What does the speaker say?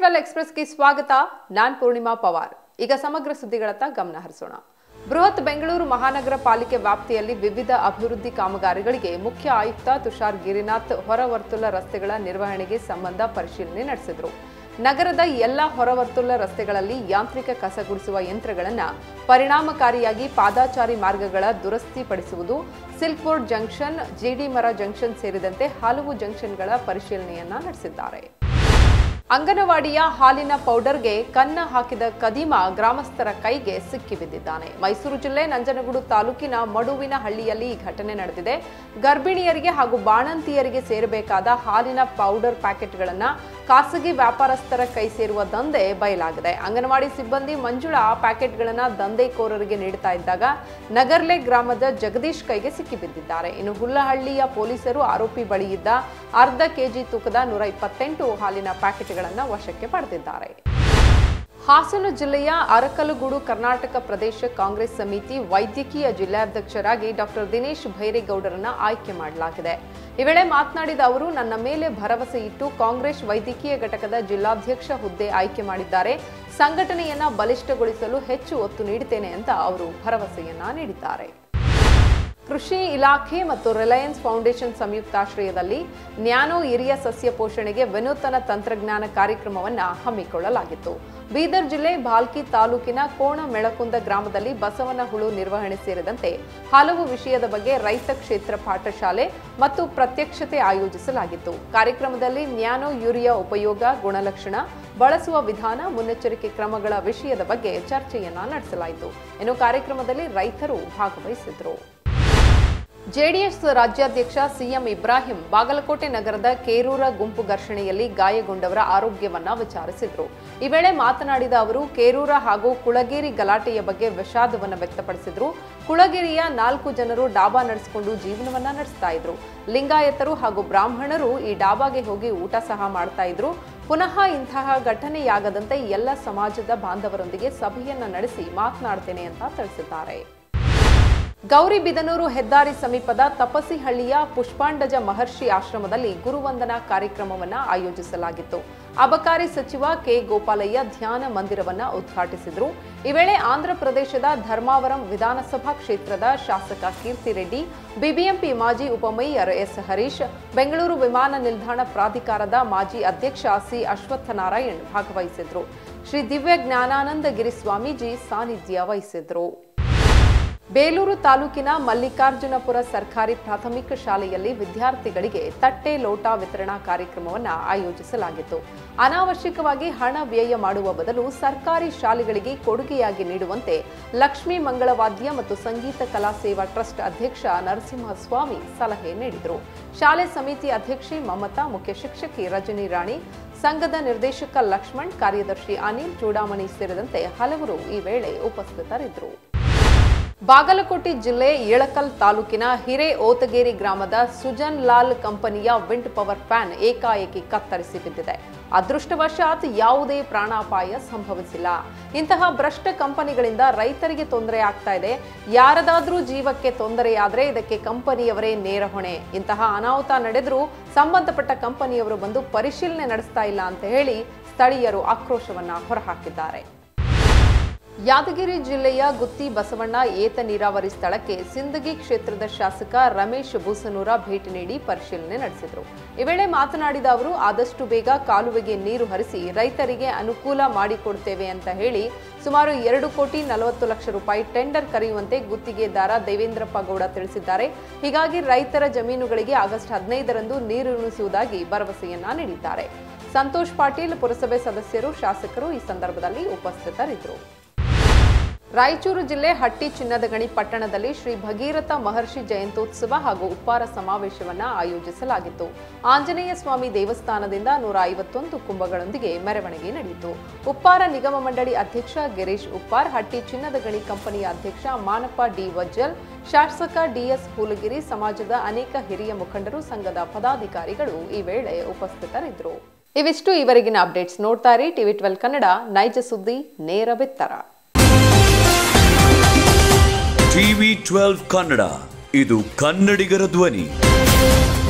twelve ಎಕ್ಸ್ಪ್ರೆಸ್ಗೆ ಸ್ವಾಗತ ನಾನ್ ಪೂರ್ಣಿಮಾ ಪವಾರ್ ಈಗ ಸಮಗ್ರ ಸುದ್ದಿಗಳತ್ತ ಗಮನ ಹರಿಸೋಣ ಬೃಹತ್ ಬೆಂಗಳೂರು ಮಹಾನಗರ ಪಾಲಿಕೆ ವ್ಯಾಪ್ತಿಯಲ್ಲಿ ವಿವಿಧ ಅಭಿವೃದ್ಧಿ ಕಾಮಗಾರಿಗಳಿಗೆ ಮುಖ್ಯ ಆಯುಕ್ತ ತುಷಾರ್ ಗಿರಿನಾಥ್ ಹೊರವರ್ತುಲ ರಸ್ತೆಗಳ ನಿರ್ವಹಣೆಗೆ ಸಂಬಂಧ ಪರಿಶೀಲನೆ ನಡೆಸಿದರು ನಗರದ ಎಲ್ಲ ಹೊರವರ್ತುಲ ರಸ್ತೆಗಳಲ್ಲಿ ಯಾಂತ್ರಿಕ ಕಸ ಗುಡಿಸುವ ಯಂತ್ರಗಳನ್ನು ಪರಿಣಾಮಕಾರಿಯಾಗಿ ಪಾದಾಚಾರಿ ಮಾರ್ಗಗಳ ದುರಸ್ತಿ ಪಡಿಸುವುದು ಸಿಲ್ಕ್ ಬೋರ್ಡ್ ಜಂಕ್ಷನ್ ಜಿಡಿ ಮರ ಜಂಕ್ಷನ್ ಸೇರಿದಂತೆ ಹಲವು ಜಂಕ್ಷನ್ಗಳ ಪರಿಶೀಲನೆಯನ್ನ ನಡೆಸಿದ್ದಾರೆ ಅಂಗನವಾಡಿಯ ಹಾಲಿನ ಪೌಡರ್ಗೆ ಕನ್ನ ಹಾಕಿದ ಕದೀಮ ಗ್ರಾಮಸ್ಥರ ಕೈಗೆ ಸಿಕ್ಕಿಬಿದ್ದಿದ್ದಾನೆ ಮೈಸೂರು ಜಿಲ್ಲೆ ನಂಜನಗೂಡು ತಾಲೂಕಿನ ಮಡುವಿನ ಹಳ್ಳಿಯಲ್ಲಿ ಈ ಘಟನೆ ನಡೆದಿದೆ ಗರ್ಭಿಣಿಯರಿಗೆ ಹಾಗೂ ಬಾಣಂತಿಯರಿಗೆ ಸೇರಬೇಕಾದ ಹಾಲಿನ ಪೌಡರ್ ಪ್ಯಾಕೆಟ್ಗಳನ್ನು ಖಾಸಗಿ ವ್ಯಾಪಾರಸ್ಥರ ಕೈ ಸೇರುವ ದಂಧೆ ಬಯಲಾಗಿದೆ ಅಂಗನವಾಡಿ ಸಿಬ್ಬಂದಿ ಮಂಜುಳಾ ಪ್ಯಾಕೆಟ್ಗಳನ್ನು ದಂಧೆಕೋರರಿಗೆ ನೀಡುತ್ತಾ ಇದ್ದಾಗ ನಗರ್ಲೆ ಗ್ರಾಮದ ಜಗದೀಶ್ ಕೈಗೆ ಸಿಕ್ಕಿಬಿದ್ದಿದ್ದಾರೆ ಇನ್ನು ಹುಲ್ಲಹಳ್ಳಿಯ ಪೊಲೀಸರು ಆರೋಪಿ ಬಳಿ ಇದ್ದ ಅರ್ಧ ಕೆಜಿ ತೂಕದ ನೂರ ಇಪ್ಪತ್ತೆಂಟು ಹಾಲಿನ ಪ್ಯಾಕೆಟ್ಗಳನ್ನು ವಶಕ್ಕೆ ಪಡೆದಿದ್ದಾರೆ ಹಾಸನ ಜಿಲ್ಲೆಯ ಅರಕಲಗೂಡು ಕರ್ನಾಟಕ ಪ್ರದೇಶ ಕಾಂಗ್ರೆಸ್ ಸಮಿತಿ ವೈದ್ಯಕೀಯ ಜಿಲ್ಲಾಧ್ಯಕ್ಷರಾಗಿ ಡಾಕ್ಟರ್ ದಿನೇಶ್ ಭೈರೇಗೌಡರನ್ನ ಆಯ್ಕೆ ಮಾಡಲಾಗಿದೆ ಈ ವೇಳೆ ಮಾತನಾಡಿದ ಅವರು ನನ್ನ ಮೇಲೆ ಭರವಸೆ ಇಟ್ಟು ಕಾಂಗ್ರೆಸ್ ವೈದ್ಯಕೀಯ ಘಟಕದ ಜಿಲ್ಲಾಧ್ಯಕ್ಷ ಹುದ್ದೆ ಆಯ್ಕೆ ಮಾಡಿದ್ದಾರೆ ಸಂಘಟನೆಯನ್ನ ಬಲಿಷ್ಠಗೊಳಿಸಲು ಹೆಚ್ಚು ಒತ್ತು ನೀಡುತ್ತೇನೆ ಅಂತ ಅವರು ಭರವಸೆಯನ್ನ ನೀಡಿದ್ದಾರೆ ಕೃಷಿ ಇಲಾಖೆ ಮತ್ತು ರಿಲಯನ್ಸ್ ಫೌಂಡೇಶನ್ ಸಂಯುಕ್ತಾಶ್ರಯದಲ್ಲಿ ನ್ಯಾನೋ ಹಿರಿಯ ಸಸ್ಯ ಪೋಷಣೆಗೆ ವಿನೂತನ ತಂತ್ರಜ್ಞಾನ ಕಾರ್ಯಕ್ರಮವನ್ನು ಹಮ್ಮಿಕೊಳ್ಳಲಾಗಿತ್ತು ಬೀದರ್ ಜಿಲ್ಲೆ ಭಾಲ್ಕಿ ತಾಲೂಕಿನ ಕೋಣ ಮೆಳಕುಂದ ಗ್ರಾಮದಲ್ಲಿ ಬಸವನ ಹುಳು ನಿರ್ವಹಣೆ ಸೇರಿದಂತೆ ಹಲವು ವಿಷಯದ ಬಗ್ಗೆ ರೈತ ಕ್ಷೇತ್ರ ಪಾಠಶಾಲೆ ಮತ್ತು ಪ್ರತ್ಯಕ್ಷತೆ ಆಯೋಜಿಸಲಾಗಿತ್ತು ಕಾರ್ಯಕ್ರಮದಲ್ಲಿ ನ್ಯಾನೋ ಯೂರಿಯಾ ಉಪಯೋಗ ಗುಣಲಕ್ಷಣ ಬಳಸುವ ವಿಧಾನ ಮುನ್ನೆಚ್ಚರಿಕೆ ಕ್ರಮಗಳ ವಿಷಯದ ಬಗ್ಗೆ ಚರ್ಚೆಯನ್ನ ನಡೆಸಲಾಯಿತು ಇನ್ನು ಕಾರ್ಯಕ್ರಮದಲ್ಲಿ ರೈತರು ಭಾಗವಹಿಸಿದ್ರು ಜೆಡಿಎಸ್ ರಾಜ್ಯಾಧ್ಯಕ್ಷ ಸಿಎಂ ಇಬ್ರಾಹಿಂ ಬಾಗಲಕೋಟೆ ನಗರದ ಕೇರೂರ ಗುಂಪು ಘರ್ಷಣೆಯಲ್ಲಿ ಗಾಯಗೊಂಡವರ ಆರೋಗ್ಯವನ್ನ ವಿಚಾರಿಸಿದ್ರು ಈ ವೇಳೆ ಮಾತನಾಡಿದ ಅವರು ಕೇರೂರ ಹಾಗೂ ಕುಳಗೇರಿ ಗಲಾಟೆಯ ಬಗ್ಗೆ ವಿಷಾದವನ್ನ ವ್ಯಕ್ತಪಡಿಸಿದ್ರು ಕುಳಗೇರಿಯ ನಾಲ್ಕು ಜನರು ಡಾಬಾ ನಡೆಸಿಕೊಂಡು ಜೀವನವನ್ನ ನಡೆಸ್ತಾ ಇದ್ರು ಲಿಂಗಾಯತರು ಹಾಗೂ ಬ್ರಾಹ್ಮಣರು ಈ ಡಾಬಾಗೆ ಹೋಗಿ ಊಟ ಸಹ ಮಾಡ್ತಾ ಇದ್ರು ಪುನಃ ಇಂತಹ ಘಟನೆಯಾಗದಂತೆ ಎಲ್ಲ ಸಮಾಜದ ಬಾಂಧವರೊಂದಿಗೆ ಸಭೆಯನ್ನ ನಡೆಸಿ ಮಾತನಾಡ್ತೇನೆ ಅಂತ ತಿಳಿಸಿದ್ದಾರೆ ಗೌರಿಬಿದನೂರು ಹೆದ್ದಾರಿ ಸಮೀಪದ ತಪಸಿಹಳ್ಳಿಯ ಪುಷ್ಪಾಂಡಜ ಮಹರ್ಷಿ ಆಶ್ರಮದಲ್ಲಿ ಗುರುವಂದನಾ ಕಾರ್ಯಕ್ರಮವನ್ನು ಆಯೋಜಿಸಲಾಗಿತ್ತು ಅಬಕಾರಿ ಸಚಿವ ಕೆ ಗೋಪಾಲಯ್ಯ ಧ್ಯಾನ ಮಂದಿರವನ್ನ ಉದ್ಘಾಟಿಸಿದರು ಈ ವೇಳೆ ಆಂಧ್ರ ಪ್ರದೇಶದ ಧರ್ಮಾವರಂ ವಿಧಾನಸಭಾ ಕ್ಷೇತ್ರದ ಶಾಸಕ ಕೀರ್ತಿರೆಡ್ಡಿ ಬಿಬಿಎಂಪಿ ಮಾಜಿ ಉಪಮೇಯರ್ ಎಸ್ ಹರೀಶ್ ಬೆಂಗಳೂರು ವಿಮಾನ ನಿಲ್ದಾಣ ಪ್ರಾಧಿಕಾರದ ಮಾಜಿ ಅಧ್ಯಕ್ಷ ಸಿ ಅಶ್ವತ್ಥನಾರಾಯಣ್ ಭಾಗವಹಿಸಿದ್ರು ಶ್ರೀ ದಿವ್ಯ ಜ್ಞಾನಾನಂದ ಗಿರಿ ಸ್ವಾಮೀಜಿ ಸಾನ್ನಿಧ್ಯ ವಹಿಸಿದ್ರು ಬೇಲೂರು ತಾಲೂಕಿನ ಮಲ್ಲಿಕಾರ್ಜುನಪುರ ಸರ್ಕಾರಿ ಪ್ರಾಥಮಿಕ ಶಾಲೆಯಲ್ಲಿ ವಿದ್ಯಾರ್ಥಿಗಳಿಗೆ ತಟ್ಟೆ ಲೋಟ ವಿತರಣಾ ಕಾರ್ಯಕ್ರಮವನ್ನು ಆಯೋಜಿಸಲಾಗಿತ್ತು ಅನಾವಶ್ಯಕವಾಗಿ ಹಣ ವ್ಯಯ ಮಾಡುವ ಬದಲು ಸರ್ಕಾರಿ ಶಾಲೆಗಳಿಗೆ ಕೊಡುಗೆಯಾಗಿ ನೀಡುವಂತೆ ಲಕ್ಷ್ಮೀ ಮಂಗಳವಾದ್ಯ ಮತ್ತು ಸಂಗೀತ ಕಲಾ ಸೇವಾ ಟ್ರಸ್ಟ್ ಅಧ್ಯಕ್ಷ ನರಸಿಂಹಸ್ವಾಮಿ ಸಲಹೆ ನೀಡಿದರು ಶಾಲೆ ಸಮಿತಿ ಅಧ್ಯಕ್ಷೆ ಮಮತಾ ಮುಖ್ಯ ಶಿಕ್ಷಕಿ ರಜನಿ ರಾಣಿ ಸಂಘದ ನಿರ್ದೇಶಕ ಲಕ್ಷ್ಮಣ್ ಕಾರ್ಯದರ್ಶಿ ಅನಿಲ್ ಚೂಡಾಮಣಿ ಸೇರಿದಂತೆ ಹಲವರು ಈ ವೇಳೆ ಉಪಸ್ಥಿತರಿದ್ದರು ಬಾಗಲಕೋಟೆ ಜಿಲ್ಲೆ ಇಳಕಲ್ ತಾಲೂಕಿನ ಹಿರೇ ಓತಗೇರಿ ಗ್ರಾಮದ ಸುಜನ್ ಲಾಲ್ ಕಂಪನಿಯ ವಿಂಡ್ ಪವರ್ ಫ್ಯಾನ್ ಏಕಾಏಕಿ ಕತ್ತರಿಸಿ ಬಿದ್ದಿದೆ ಅದೃಷ್ಟವಶಾತ್ ಯಾವುದೇ ಪ್ರಾಣಾಪಾಯ ಸಂಭವಿಸಿಲ್ಲ ಇಂತಹ ಭ್ರಷ್ಟ ಕಂಪನಿಗಳಿಂದ ರೈತರಿಗೆ ತೊಂದರೆ ಆಗ್ತಾ ಇದೆ ಯಾರದಾದ್ರೂ ಜೀವಕ್ಕೆ ತೊಂದರೆಯಾದ್ರೆ ಇದಕ್ಕೆ ಕಂಪನಿಯವರೇ ನೇರ ಹೊಣೆ ಇಂತಹ ಅನಾಹುತ ನಡೆದರೂ ಸಂಬಂಧಪಟ್ಟ ಕಂಪನಿಯವರು ಬಂದು ಪರಿಶೀಲನೆ ನಡೆಸ್ತಾ ಇಲ್ಲ ಅಂತ ಹೇಳಿ ಸ್ಥಳೀಯರು ಆಕ್ರೋಶವನ್ನ ಹೊರಹಾಕಿದ್ದಾರೆ ಯಾದಗಿರಿ ಜಿಲ್ಲೆಯ ಗುತ್ತಿ ಬಸವಣ್ಣ ಏತ ನೀರಾವರಿ ಸ್ಥಳಕ್ಕೆ ಸಿಂದಗಿ ಕ್ಷೇತ್ರದ ಶಾಸಕ ರಮೇಶ್ ಬೂಸನೂರ ಭೇಟಿ ನೀಡಿ ಪರಿಶೀಲನೆ ನಡೆಸಿದರು ಈ ವೇಳೆ ಮಾತನಾಡಿದ ಅವರು ಆದಷ್ಟು ಬೇಗ ಕಾಲುವೆಗೆ ನೀರು ಹರಿಸಿ ರೈತರಿಗೆ ಅನುಕೂಲ ಮಾಡಿಕೊಡ್ತೇವೆ ಅಂತ ಹೇಳಿ ಸುಮಾರು ಎರಡು ಕೋಟಿ ನಲವತ್ತು ಲಕ್ಷ ರೂಪಾಯಿ ಟೆಂಡರ್ ಕರೆಯುವಂತೆ ಗುತ್ತಿಗೆದಾರ ದೇವೇಂದ್ರಪ್ಪ ಗೌಡ ತಿಳಿಸಿದ್ದಾರೆ ಹೀಗಾಗಿ ರೈತರ ಜಮೀನುಗಳಿಗೆ ಆಗಸ್ಟ್ ಹದಿನೈದರಂದು ನೀರುಣಿಸುವುದಾಗಿ ಭರವಸೆಯನ್ನ ನೀಡಿದ್ದಾರೆ ಸಂತೋಷ್ ಪಾಟೀಲ್ ಪುರಸಭೆ ಸದಸ್ಯರು ಶಾಸಕರು ಈ ಸಂದರ್ಭದಲ್ಲಿ ಉಪಸ್ಥಿತರಿದ್ದರು ರಾಯಚೂರು ಜಿಲ್ಲೆ ಹಟ್ಟಿ ಚಿನ್ನದ ಗಣಿ ಪಟ್ಟಣದಲ್ಲಿ ಶ್ರೀ ಭಗೀರಥ ಮಹರ್ಷಿ ಜಯಂತ್ಯೋತ್ಸವ ಹಾಗೂ ಉಪ್ಪಾರ ಸಮಾವೇಶವನ್ನ ಆಯೋಜಿಸಲಾಗಿತ್ತು ಆಂಜನೇಯ ಸ್ವಾಮಿ ದೇವಸ್ಥಾನದಿಂದ ನೂರ ಐವತ್ತೊಂದು ಕುಂಭಗಳೊಂದಿಗೆ ಮೆರವಣಿಗೆ ನಡೆಯಿತು ಉಪ್ಪಾರ ನಿಗಮ ಮಂಡಳಿ ಅಧ್ಯಕ್ಷ ಗಿರೀಶ್ ಉಪ್ಪಾರ್ ಹಟ್ಟಿ ಚಿನ್ನದ ಗಣಿ ಕಂಪನಿಯ ಅಧ್ಯಕ್ಷ ಮಾನಪ್ಪ ಡಿ ವಜ್ಜಲ್ ಶಾಸಕ ಡಿಎಸ್ ಹೂಲಗಿರಿ ಸಮಾಜದ ಅನೇಕ ಹಿರಿಯ ಮುಖಂಡರು ಸಂಘದ ಪದಾಧಿಕಾರಿಗಳು ಈ ವೇಳೆ ಉಪಸ್ಥಿತರಿದ್ದರು ಇವಿಷ್ಟು ಇವರೆಗಿನ ಅಪ್ಡೇಟ್ಸ್ ನೋಡ್ತಾ ಇರಿ ಟಿವಿ ಟ್ವೆಲ್ ಕನ್ನಡ ನೈಜ ಸುದ್ದಿ ನೇರ ಬಿತ್ತರ ಟಿವಿ ಟ್ವೆಲ್ವ್ ಕನ್ನಡ ಇದು ಕನ್ನಡಿಗರ ಧ್ವನಿ